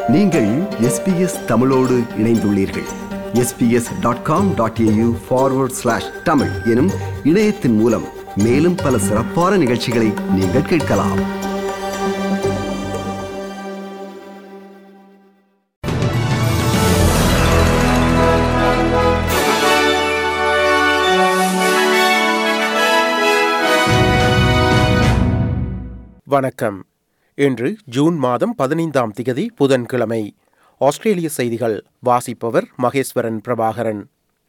நீங்கள் எஸ்பிஎஸ் தமிழோடு இணைந்துள்ளீர்கள் SBS dot com dot AU forward slash Tamil எனும் இணையத்தின் மூலம் மேலும் பல சிறப்பான நிகழ்ச்சிகளை நீங்கள் கேட்கலாம் வணக்கம் இன்று ஜூன் மாதம் பதினைந்தாம் திகதி புதன்கிழமை ஆஸ்திரேலிய செய்திகள் வாசிப்பவர் மகேஸ்வரன் பிரபாகரன்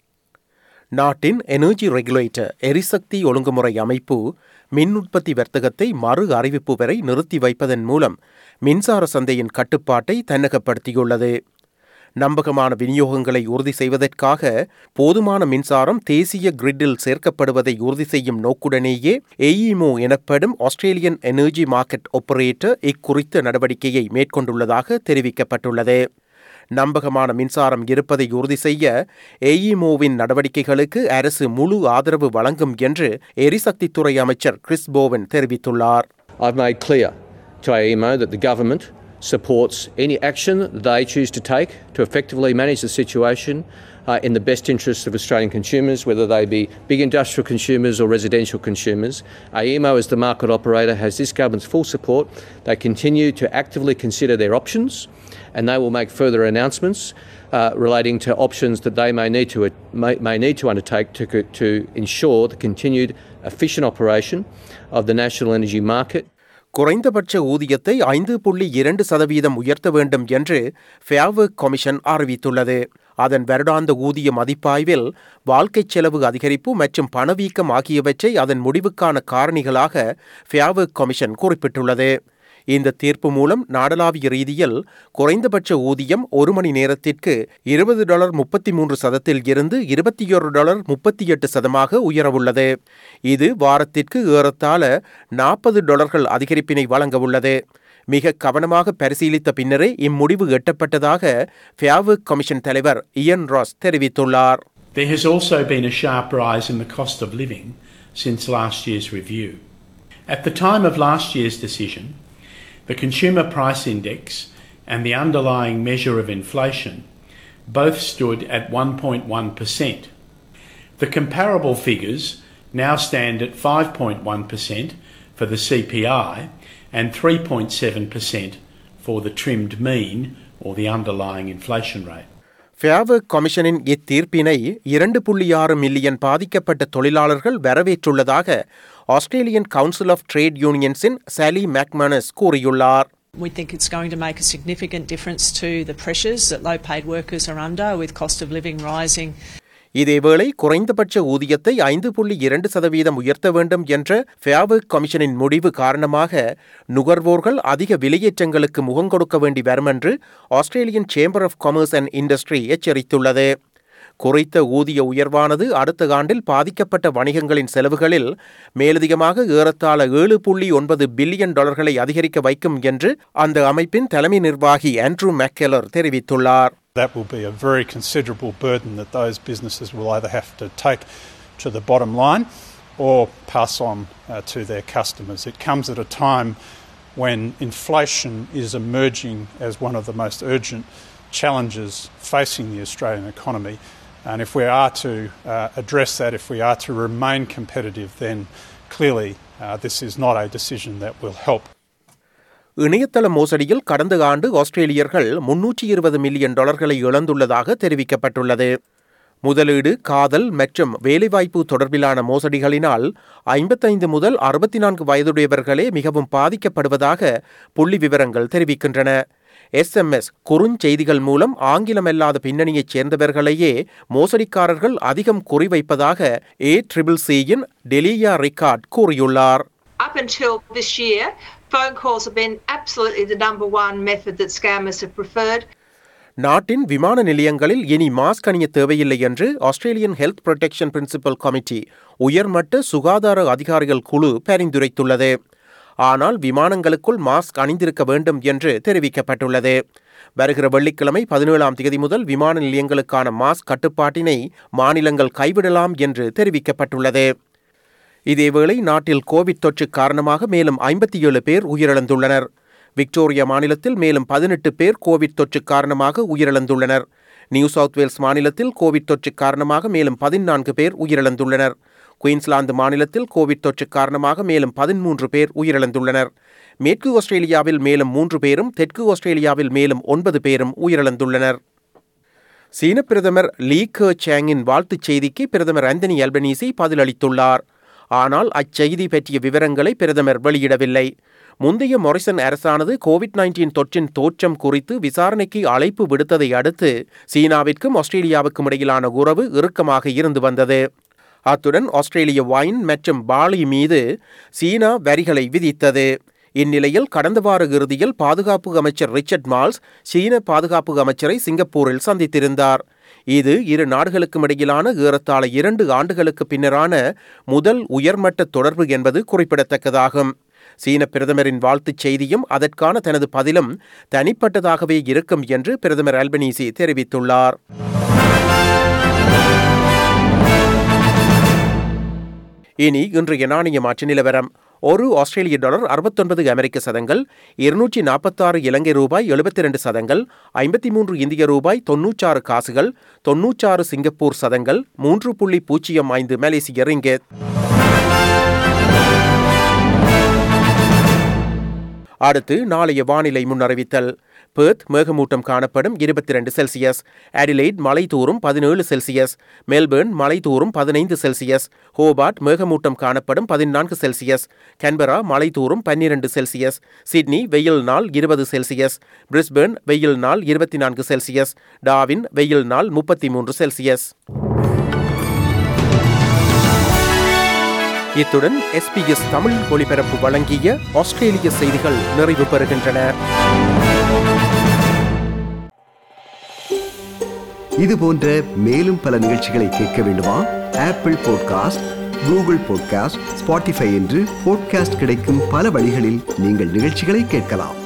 நாட்டின் எனர்ஜி ரெகுலேட்டர் எரிசக்தி ஒழுங்குமுறை அமைப்பு மின் உற்பத்தி வர்த்தகத்தை மறு அறிவிப்பு வரை நிறுத்தி வைப்பதன் மூலம் மின்சார சந்தையின் கட்டுப்பாட்டை தன்னகப்படுத்தியுள்ளது நம்பகமான விநியோகங்களை உறுதி செய்வதற்காக போதுமான மின்சாரம் தேசிய கிரிட்டில் சேர்க்கப்படுவதை உறுதி செய்யும் நோக்குடனேயே ஏஇமோ எனப்படும் ஆஸ்திரேலியன் எனர்ஜி மார்க்கெட் ஆபரேட்டர் இக்குறித்த நடவடிக்கையை மேற்கொண்டுள்ளதாக தெரிவிக்கப்பட்டுள்ளது நம்பகமான மின்சாரம் இருப்பதை உறுதி செய்ய ஏஇமோவின் நடவடிக்கைகளுக்கு அரசு முழு ஆதரவு வழங்கும் என்று எரிசக்தித்துறை அமைச்சர் கிறிஸ் போவன் தெரிவித்துள்ளார் I've made clear to AEMO that the government supports any action that they choose to take to effectively manage the situation uh, in the best interests of Australian consumers, whether they be big industrial consumers or residential consumers. AEMO, as the market operator, has this government's full support. They continue to actively consider their options and they will make further announcements uh, relating to options that they may need to, may, may need to undertake to, to ensure the continued efficient operation of the national energy market. குறைந்தபட்ச ஊதியத்தை ஐந்து புள்ளி இரண்டு சதவீதம் உயர்த்த வேண்டும் என்று ஃபேவர்க் commission அறிவித்துள்ளது அதன் வருடாந்த ஊதிய மதிப்பாய்வில் வாழ்க்கைச் செலவு அதிகரிப்பு மற்றும் பணவீக்கம் ஆகியவற்றை அதன் முடிவுக்கான காரணிகளாக ஃபேவர்க் கமிஷன் குறிப்பிட்டுள்ளது இந்த தீர்ப்பு மூலம் நாடளாவிய ரீதியில் குறைந்தபட்ச ஊதியம் ஒரு மணி நேரத்திற்கு இருபது டாலர் முப்பத்தி மூன்று சதத்தில் இருந்து இருபத்தி ஒரு டாலர் முப்பத்தி எட்டு சதமாக உயரவுள்ளது இது வாரத்திற்கு ஏறத்தாழ நாற்பது டாலர்கள் அதிகரிப்பினை வழங்க உள்ளது மிக கவனமாக பரிசீலித்த பின்னரே இம்முடிவு எட்டப்பட்டதாக ஃபியாவர்க் கமிஷன் தலைவர் இயன் ராஸ் தெரிவித்துள்ளார் There has also been a sharp rise in the cost of living since last year's review. At the time of last year's decision, the Consumer Price Index and the underlying measure of inflation both stood at 1.1%. The comparable figures now stand at 5.1% for the CPI and 3.7% for the trimmed mean or the underlying inflation rate. ஃபேவர்க் கமிஷனின் இத்தீர்ப்பினை இரண்டு புள்ளி ஆறு million பாதிக்கப்பட்ட தொழிலாளர்கள் வரவேற்றுள்ளதாக Australian council of trade யூனியன்ஸின் Sally McManus கூறியுள்ளார் We think it's going to make a significant difference to the pressures that low paid workers are under with cost of living rising. இதேவேளை குறைந்தபட்ச ஊதியத்தை ஐந்து புள்ளி இரண்டு சதவீதம் உயர்த்த வேண்டும் என்ற ஃபேவர்க் கமிஷனின் முடிவு காரணமாக நுகர்வோர்கள் அதிக விலையேற்றங்களுக்கு முகம் கொடுக்க வேண்டி வரும் என்று Australian chamber of commerce and industry எச்சரித்துள்ளது குறைத்த ஊதிய உயர்வானது அடுத்த ஆண்டில் பாதிக்கப்பட்ட வணிகங்களின் செலவுகளில் மேலதிகமாக ஏறத்தாழ ஏழு புள்ளி ஒன்பது பில்லியன் டாலர்களை அதிகரிக்க வைக்கும் என்று அந்த அமைப்பின் தலைமை நிர்வாகி ஆண்ட்ரூ மெக்கெலர் தெரிவித்துள்ளார் That will be a very considerable burden that those businesses will either have to take to the bottom line or pass on uh, to their customers. It comes at a time when inflation is emerging as one of the most urgent challenges facing the Australian economy. And if we are to uh, address that, if we are to remain competitive, then clearly uh, this is not a decision that will help. இணையதள மோசடியில் கடந்த ஆண்டு ஆஸ்திரேலியர்கள் முன்னூற்றி இருபது million டாலர்களை இழந்துள்ளதாக தெரிவிக்கப்பட்டுள்ளது முதலீடு காதல் மற்றும் வேலைவாய்ப்பு தொடர்பிலான மோசடிகளினால் ஐம்பத்தைந்து முதல் அறுபத்தி நான்கு வயதுடையவர்களே மிகவும் பாதிக்கப்படுவதாக புள்ளி விவரங்கள் தெரிவிக்கின்றன எஸ்எம்எஸ் குறுஞ்செய்திகள் மூலம் ஆங்கிலமல்லாத பின்னணியைச் சேர்ந்தவர்களையே மோசடிக்காரர்கள் அதிகம் குறிவைப்பதாக ஏ ட்ரிபிள் சியின் டெலியா ரிகார்ட் கூறியுள்ளார் Up until this year, phone calls have been absolutely the number one method that scammers have preferred. நாட்டின் விமான நிலையங்களில் இனி மாஸ்க் அணிய தேவையில்லை என்று Australian health protection principal committee உயர்மட்ட சுகாதார அதிகாரிகள் குழு பரிந்துரைத்துள்ளது ஆனால் விமானங்களுக்குள் மாஸ்க் அணிந்திருக்க வேண்டும் என்று தெரிவிக்கப்பட்டுள்ளது வருகிற வெள்ளிக்கிழமை பதினேழாம் தேதி முதல் விமான நிலையங்களுக்கான மாஸ்க் கட்டுப்பாட்டினை மாநிலங்கள் கைவிடலாம் என்று தெரிவிக்கப்பட்டுள்ளது இதேவேளை நாட்டில் கோவிட் தொற்று காரணமாக மேலும் ஐம்பத்தி ஏழு பேர் உயிரிழந்துள்ளனர் விக்டோரியா மாநிலத்தில் மேலும் பதினெட்டு பேர் கோவிட் தொற்று காரணமாக உயிரிழந்துள்ளனர் நியூ சவுத் வேல்ஸ் மாநிலத்தில் கோவிட் தொற்று காரணமாக மேலும் பதினான்கு பேர் உயிரிழந்துள்ளனர் குயின்ஸ்லாந்து மாநிலத்தில் கோவிட் தொற்று காரணமாக மேலும் பதிமூன்று பேர் உயிரிழந்துள்ளனர் மேற்கு ஆஸ்திரேலியாவில் மேலும் மூன்று பேரும் தெற்கு ஆஸ்திரேலியாவில் மேலும் ஒன்பது பேரும் உயிரிழந்துள்ளனர் சீன பிரதமர் லீ கே சேங்கின் வாழ்த்துச் செய்திக்கு பிரதமர் ஆந்தனி அல்பனீசி பதிலளித்துள்ளார் ஆனால் அச்செய்தி பற்றிய விவரங்களை பிரதமர் வெளியிடவில்லை முந்தைய மொரிசன் அரசானது கோவிட் நைன்டீன் தொற்றின் தோற்றம் குறித்து விசாரணைக்கு அழைப்பு விடுத்ததை அடுத்து சீனாவிற்கும் ஆஸ்திரேலியாவுக்கும் இடையிலான உறவு இறுக்கமாக இருந்து வந்தது அத்துடன் ஆஸ்திரேலிய வைன் மற்றும் பாலி மீது சீனா வரிகளை விதித்தது இந்நிலையில் கடந்த வார இறுதியில் பாதுகாப்பு அமைச்சர் ரிச்சர்ட் மால்ஸ் சீன பாதுகாப்பு அமைச்சரை சிங்கப்பூரில் சந்தித்திருந்தார் இது இரு நாடுகளுக்கும் இடையிலான ஏறத்தாழ இரண்டு ஆண்டுகளுக்கு பின்னரான முதல் உயர்மட்ட தொடர்பு என்பது குறிப்பிடத்தக்கதாகும் சீன பிரதமரின் வாழ்த்துச் செய்தியும் அதற்கான தனது பதிலும் தனிப்பட்டதாகவே இருக்கும் என்று பிரதமர் அல்பனீசி தெரிவித்துள்ளார் இனி இன்றைய நாணய மாற்று நிலவரம் ஒரு ஆஸ்திரேலிய டாலர் அறுபத்தொன்பது அமெரிக்க சதங்கள் இருநூற்றி நாற்பத்தாறு இலங்கை ரூபாய் எழுபத்தி ரெண்டு சதங்கள் ஐம்பத்தி மூன்று இந்திய ரூபாய் தொன்னூற்றாறு காசுகள் தொன்னூற்றாறு சிங்கப்பூர் சதங்கள் மூன்று புள்ளி பூஜ்ஜியம் ஐந்து மலேசிய ரிங்கெட் அடுத்து நாளைய வானிலை முன்னறிவித்தல் பெர்த் மேகமூட்டம் காணப்படும் இருபத்தி ரெண்டு செல்சியஸ் அடிலைட் மலை தூரும் பதினேழு செல்சியஸ் மெல்பர்ன் மலை தூரும் பதினைந்து செல்சியஸ் ஹோபார்ட் மேகமூட்டம் காணப்படும் பதினான்கு செல்சியஸ் கன்பரா மலை தூரும் பன்னிரண்டு செல்சியஸ் சிட்னி வெயில் நாள் இருபது செல்சியஸ் பிரிஸ்பர்ன் வெயில் நாள் இருபத்தி நான்கு செல்சியஸ் டாவின் வெயில் நாள் முப்பத்தி மூன்று செல்சியஸ் இத்துடன் எஸ்பிஎஸ் தமிழ் ஒளிபரப்பு வழங்கிய ஆஸ்திரேலிய செய்திகள் நிறைவு பெறுகின்றன இது போன்ற மேலும் பல நிகழ்ச்சிகளை கேட்க வேண்டுமா Apple podcast Google podcast Spotify என்று பாட்காஸ்ட் கிடைக்கும் பல வழிகளில் நீங்கள் நிகழ்ச்சிகளை கேட்கலாம்